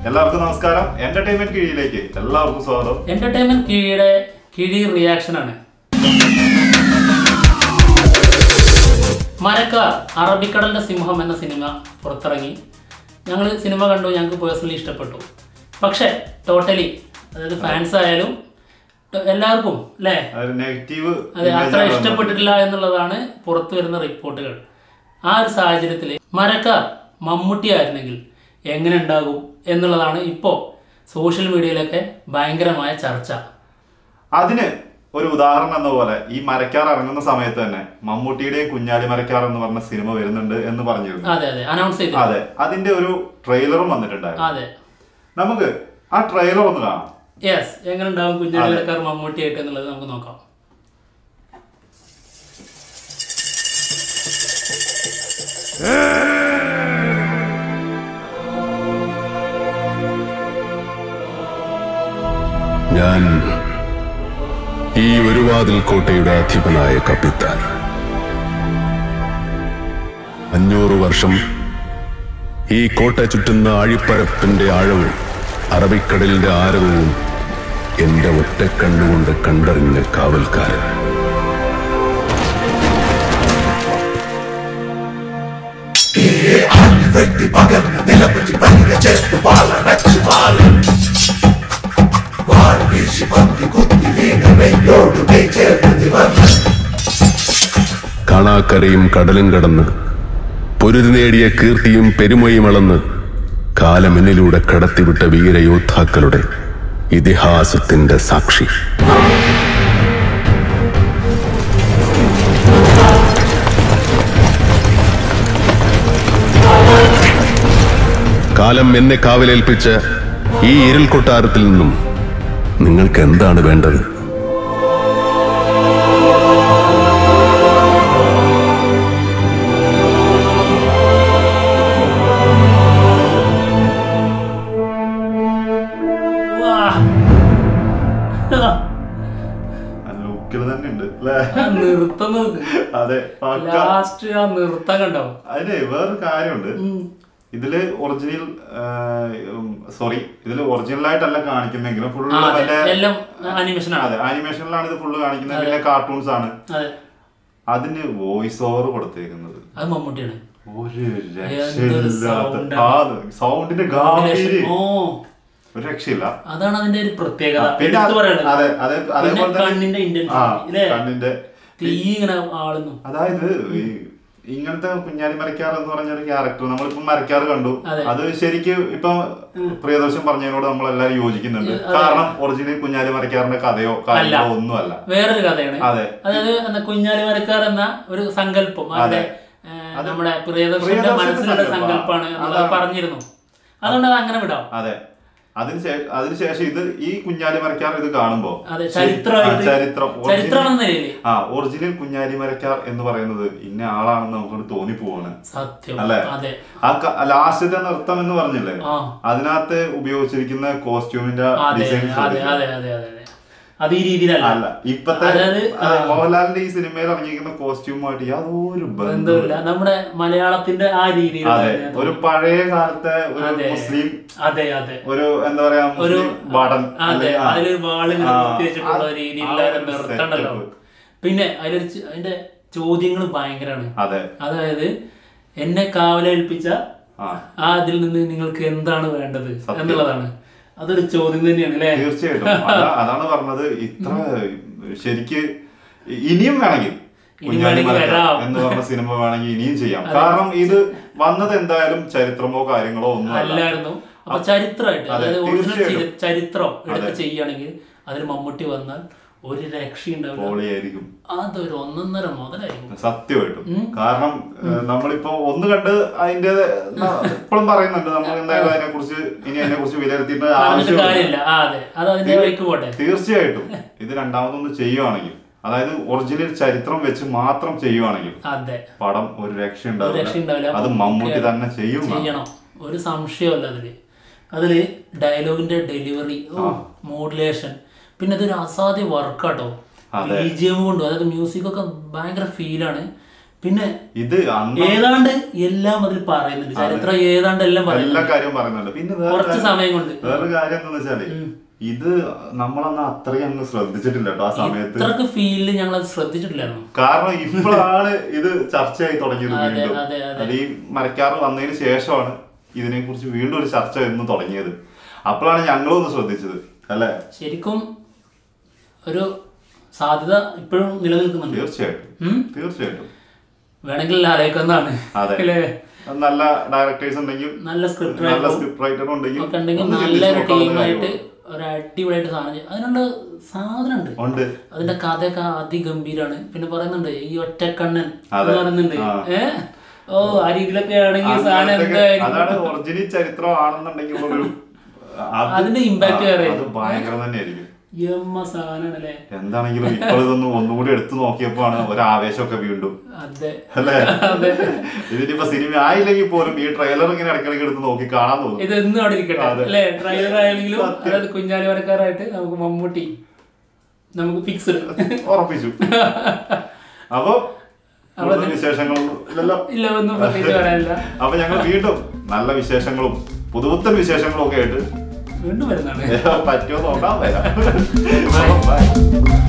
എല്ലാവർക്കും നമസ്കാരം എന്റർടൈൻമെന്റ് കീഴിലേക്ക് എല്ലാവർക്കും സ്വാഗതം എന്റർടൈൻമെന്റ് കീഴിയുടെ കിഴി റിയാക്ഷൻ ആണ് മരക്കാർ അറബിക്കടലിന്റെ സിംഹം എന്ന സിനിമ പുറത്തിറങ്ങി ഞങ്ങൾ സിനിമ കണ്ടു ഞങ്ങൾക്ക് പേഴ്സണലി ഇഷ്ടപ്പെട്ടു പക്ഷേ ടോട്ടലി അതായത് ഫാൻസ് ആയാലും ട്ടോ- എല്ലാവർക്കും അല്ലേ അതൊരു നെഗറ്റീവ് അതെ അത്ര ഇഷ്ടപ്പെട്ടിട്ടില്ല എന്നുള്ളതാണ് പുറത്തു വരുന്ന റിപ്പോർട്ടുകൾ ആ ഒരു സാഹചര്യത്തിൽ മരക്കാർ മമ്മൂട്ടി ആയിരുന്നെങ്കിൽ എങ്ങനെ ഉണ്ടാകും എന്നുള്ളതാണ് ഇപ്പോൾ സോഷ്യൽ മീഡിയയിലൊക്കെ ഭയങ്കരമായ ചർച്ച അതിന് ഒരു ഉദാഹരണം എന്ന പോലെ ഈ മരക്കാർ ഇറങ്ങുന്ന സമയത്ത് തന്നെ മമ്മൂട്ടിയുടെയും കുഞ്ഞാലി മരക്കാർ എന്ന് പറഞ്ഞ സിനിമ വരുന്നുണ്ട് എന്ന് പറഞ്ഞിരുന്നു അതെ അതെ അനൗൺസ് ചെയ്തു അതെ അതിന്റെ ഒരു ട്രെയിലറും വന്നിട്ടുണ്ടായിരുന്നു അതെ നമുക്ക് ആ ട്രെയിലർ ഒന്ന് കാണാം യെസ് എങ്ങനെ ഉണ്ടാവും കുഞ്ഞാലിക്കാർ മമ്മൂട്ടി ആയിട്ട് എന്നുള്ളത് നമുക്ക് നോക്കാം ഞാൻ ഈ ഒരു വാതിൽ കോട്ടയുടെ അധിപനായ കപ്പിത്താൻ അഞ്ഞൂറ് വർഷം ഈ കോട്ട ചുറ്റുന്ന ആഴിപ്പരപ്പിന്റെ ആഴവും അറബിക്കടലിന്റെ ആരവവും എന്റെ ഒറ്റക്കണ്ണുകൊണ്ട് കണ്ടറിഞ്ഞ കാവൽക്കാരൻ കാണാക്കരയും കടലും കടന്ന് പൊരുതി നേടിയ കീർത്തിയും പെരുമയും അളന്ന് കാലമെന്നിലൂടെ കടത്തിവിട്ട വീരയോദ്ധാക്കളുടെ ഇതിഹാസത്തിന്റെ സാക്ഷി കാലം എന്നെ കാവലേൽപ്പിച്ച ഈ ഇരുൾ കൊട്ടാരത്തിൽ നിന്നും നിങ്ങൾക്ക് എന്താണ് വേണ്ടത് വാ. ലുക്കിൽ തന്നെ ഉണ്ട് അല്ലേ ആ നൃത്തം നോക്ക് അതെ പക്ക. ലാസ്റ്റ് ആ നൃത്തം കണ്ടോ അതിന് വേറൊരു കാര്യമുണ്ട് ഉം. ഇതില് ഒറിജിനൽ സോറി ഇതില് ഒറിജിനൽ ആയിട്ടല്ല കാണിക്കുന്നെങ്കിലും ആ, ഫുള്ള് അതെ. മറ്റേ എല്ലാം അനിമേഷൻ ആണ് അതെ ആനിമേഷനിലാണ് ഇത് ഫുള്ള് കാണിക്കുന്നത് പിന്നെ കാർട്ടൂൺസ് ആണ് അതെ അതിന് വോയിസ് ഓവർ കൊടുത്തേക്കുന്നത് അത് മമ്മൂട്ടിയാണ് ഒരു എന്തൊരു രക്ഷയില്ലാത്ത sound സൗണ്ടിന്റെ ഗാംഭീര്യം ഓ ഒരു രക്ഷയില്ല അതാണ് അതിന്റെ ഒരു പ്രത്യേകത പിന്നെ എടുത്തു അത് പറയണത് അതെ അതെ അതേപോലെ പിന്നെ തന്നെ കണ്ണിന്റെ ആ ഇന്റൻസിറ്റി അല്ലേ കണ്ണിന്റെ തീ ഇങ്ങനെ ആളുന്നു അതായത് ഈ ഇങ്ങനത്തെ കുഞ്ഞാലി മരക്കാർ എന്ന് പറഞ്ഞ ഒരു ക്യാരക്ടർ നമ്മളിപ്പം മരക്കാർ കണ്ടു അതെ. അത് ശരിക്ക് ഇപ്പൊ പ്രിയദർശൻ പറഞ്ഞതിനോട് നമ്മൾ എല്ലാവരും യോജിക്കുന്നുണ്ട് കാരണം ഒറിജിനൽ കുഞ്ഞാലി മരക്കാറിന്റെ കഥയോ കാര്യങ്ങളോ ഒന്നുമല്ല വേറൊരു കഥയാണ് അതെ അതായത് എന്താ കുഞ്ഞാലി മരക്കാർ എന്ന ഒരു സങ്കല്പം അവിടെ ഏ, നമ്മുടെ പ്രിയദർശന്റെ പ്രിയദർശന്റെ മനസ്സിലുള്ള സങ്കല്പം. സങ്കല്പമാണ് എന്നുള്ളത് അതാണ്. പറഞ്ഞിരുന്നു അതുകൊണ്ട് അത് അങ്ങനെ വിടാം അതെ അതിനുശേഷം അതിനുശേഷം ഇത് ഈ കുഞ്ഞാലി മരക്കാർ ഇത് കാണുമ്പോ അതെ ശരി- ചരിത്രമായിട്ട് ആ, ചരിത്രം ചരിത്രം original- എന്ന നിലയില് ആ ഒറിജിനൽ കുഞ്ഞാലി മരക്കാർ എന്ന് പറയുന്നത് ഇന്ന ആളാണെന്ന് നമുക്ക് തോന്നിപ്പോവാണ് സത്യം അല്ലേ? അതെ ആ ക- ലാസ്റ്റത്തെ നൃത്തം എന്ന് പറഞ്ഞില്ലേ ആ അതിനകത്ത് ഉപയോഗിച്ചിരിക്കുന്ന കോസ്റ്റ്യൂമിന്റെ അതെ ഡിസൈൻ അതെ അതെ അതെ അതെ അതെ അത് ഈ രീതിയിലല്ല അല്ല ഇപ്പത്തെ അതായത്, അതെ, മോഹൻലാലിന്റെ ഈ സിനിമയിൽ ഇറങ്ങിയിരിക്കുന്ന കോസ്റ്റ്യൂമായിട്ട് യാതൊരു ബന്ധവും എന്തുമില്ല നമ്മുടെ മലയാളത്തിന്റെ ആ രീതിയിൽ അതെ തന്നെ ഒരു പഴയ കാലത്തെ ഒരു അതെ. മുസ്ലിം അതെ അതെ ഒരു എന്താ പറയാ ഒരു മുസ്ലിം ഭടൻ അതെ അല്ലെങ്കിൽ- ആ. അതിലൊരു വാള് ഇങ്ങനെ ആ, കുത്തി വെച്ചിട്ടുള്ള ആ, രീതിയിലുള്ള ആ ഒരു ഒരു നൃത്തം ഉണ്ടല്ലോ setup. പിന്നെ അതിലൊരു ചെ- അതിന്റെ ചോദ്യങ്ങൾ ഭയങ്കരമാണ് അതെ അതായത് എന്നെ കാവലേൽപ്പിച്ച ആ ആ അതിൽ നിന്ന് നിങ്ങൾക്ക് എന്താണ് വേണ്ടത് എന്നുള്ളതാണ് അതൊരു ചോദ്യം തന്നെയാണ് അല്ലേ തീർച്ചയായിട്ടും അതാ- അതാണ് പറഞ്ഞത് ഇത്ര ശരിക്ക് ഇനിയും വേണമെങ്കിൽ ഇനി കുഞ്ഞാലി വേണമെങ്കിൽ മരക്കാർ വരാം. എന്ന് പറഞ്ഞ സിനിമ വേണമെങ്കിൽ ഇനിയും ചെയ്യാം കാരണം ഇത് വന്നത് എന്തായാലും ചരിത്രമോ കാര്യങ്ങളോ ഒന്നും അല്ല അല്ലായിരുന്നു അപ്പൊ ചരിത്രമായിട്ട് അതെ, അതായത് ഒറിജിനൽ തീർച്ചയായിട്ടും. ചരിത്രം എടുത്ത് ചെയ്യുകയാണെങ്കിൽ അതിൽ മമ്മൂട്ടി വന്നാൽ ഒരു രക്ഷയുണ്ടാവില്ല പോളിയായിരിക്കും അതൊരു ഒന്നൊന്നര മുതലായിരിക്കും സത്യമായിട്ടും കാരണം ഏഹ്, നമ്മളിപ്പോ ഒന്ന് കണ്ട് അതിന്റെ ഇപ്പോഴും പറയുന്നുണ്ട് നമ്മൾ എന്തായാലും അതിനെ കുറിച്ച് ഇനി അതിനെ കുറിച്ച് വിലയിരുത്തേണ്ട പറഞ്ഞിട്ട് ആവശ്യമില്ല കാര്യമില്ല ആ അതെ അത് അതിന്റെ വഴിക്ക് പോട്ടെ തീർച്ചയായിട്ടും ഇത് രണ്ടാമതൊന്ന് ചെയ്യുവാണെങ്കിൽ അതായത് ഒറിജിനൽ ചരിത്രം വെച്ച് മാത്രം ചെയ്യുവാണെങ്കിൽ അതെ പടം ഒരു രക്ഷ ഒരു രക്ഷ ഉണ്ടാവില്ല ഉണ്ടാവില്ല അത് മമ്മൂട്ടി തന്നെ ചെയ്യും ചെയ്യണം ഒരു സംശയമല്ല അതില് അതില് ഡയലോഗിന്റെ ഡെലിവറി മോഡുലേഷൻ പിന്നെ അതൊരു അസാധ്യ വർക്കാട്ടോ ബി ജി എം കൊണ്ടും അതായത് മ്യൂസിക് ഒക്കെ ഭയങ്കര ഫീലാണ് പിന്നെ ഇത് അന്ന് ഏതാണ്ട് എല്ലാം അതിൽ പറയുന്നുണ്ട് ചരിത്രം ഏതാണ്ട് എല്ലാം എല്ലാ പറയുന്നുണ്ട് കാര്യവും പറയുന്നുണ്ട് പിന്നെ വേറെ കുറച്ച് കാര്യം- സമയം കൊണ്ട് വേറൊരു കാര്യം എന്താന്ന് വെച്ചാല് ഇത് നമ്മളന്ന് അത്രയും അങ്ങ് ശ്രദ്ധിച്ചിട്ടില്ല കേട്ടോ ആ സമയത്ത് ഇത്രക്ക് ഫീലിൽ ഞങ്ങൾ അത് ശ്രദ്ധിച്ചിട്ടില്ലായിരുന്നു കാരണം ഇപ്പോഴാണ് ഇത് ചർച്ചയായി തുടങ്ങിയത് അതെ, വീണ്ടും അതെ, അതെ. അത് ഈ മരക്കാറ് വന്നതിന് ശേഷമാണ് ഇതിനെ കുറിച്ച് വീണ്ടും ഒരു ചർച്ച എന്ന് തുടങ്ങിയത് അപ്പോഴാണ് ഞങ്ങളും ഒന്ന് ശ്രദ്ധിച്ചത് അല്ലേ ശരിക്കും ഒരു സാധ്യത ഇപ്പോഴും നിലനിൽക്കുന്നുണ്ട് തീർച്ചയായിട്ടും ഉം? തീർച്ചയായിട്ടും വേണമെങ്കിൽ ആലോചിക്കുന്നതാണ് അതെ. അല്ലേ നല്ല ഡയറക്ടേഴ്സ് ഉണ്ടെങ്കിൽ നല്ല സ്ക്രിപ്റ്റ് നല്ല സ്ക്രിപ്റ്റ് റൈറ്റർ ഉണ്ടെങ്കിൽ ഒക്കെ ഉണ്ടെങ്കിൽ ഒന്ന് നല്ലൊരു ചിന്തിച്ച് നോക്കാവുന്ന ടീമായിട്ട് കാര്യമാണ്. ഒരു അടിപൊളിയായിട്ട് സാധനം ചെയ്യും അതിനുള്ള സാധനം ഉണ്ട് ഉണ്ട് അതിന്റെ കഥയൊക്കെ അതിഗംഭീരാണ് പിന്നെ പറയുന്നുണ്ട് ഈ ഒറ്റക്കണ്ണൻ അതെ. എന്ന് പറയുന്നുണ്ട് ആ. ഏ ഓ ആ രീതിയിലൊക്കെ ആണെങ്കിൽ ഈ സാധനം അങ്ങനത്തെ- എന്തായിരിക്കും അതാണ് ഒറിജിനൽ ചരിത്രം ആണെന്നുണ്ടെങ്കിൽ ഒരു അത് അതിന്റെ impact ആ, വേറെ അത് ഭയങ്കരം തന്നെയായിരിക്കും എമ്മ സാധനമാണല്ലേ എന്താണെങ്കിലും ഇപ്പോൾ ഇതൊന്നും ഒന്നുകൂടി എടുത്തു നോക്കിയപ്പോഴാണ് ഒരു ആവേശമൊക്കെ വീണ്ടും അതെ അല്ലേ അതെ ഇതിനിപ്പോ സിനിമ ആയില്ലെങ്കിൽ പോലും ഈ ട്രെയിലർ ഇങ്ങനെ ഇടയ്ക്കിടയ്ക്ക് എടുത്ത് നോക്കി കാണാൻ തോന്നും ഇത് എന്നും അവിടെ ഇരിക്കട്ടെ അതെ. അല്ലേ ട്രെയിലർ ആയെങ്കിലും അതായത് കുഞ്ഞാലി വരക്കാരായിട്ട് നമുക്ക് മമ്മൂട്ടി നമുക്ക് ഫിക്സ്ഡ് ഉറപ്പിച്ചു അപ്പൊ കൂടുതൽ വിശേഷങ്ങളൊന്നും ഇല്ലല്ലോ ഇല്ല ഒന്നും പ്രത്യേകിച്ച് പറയാനില്ല അപ്പൊ ഞങ്ങൾ വീണ്ടും നല്ല വിശേഷങ്ങളും പുതുപുത്തൻ വിശേഷങ്ങളും ഒക്കെ ആയിട്ട് വീണ്ടും വരുന്നതാണ് പറ്റുമോ നോക്കാം വരാം ബൈ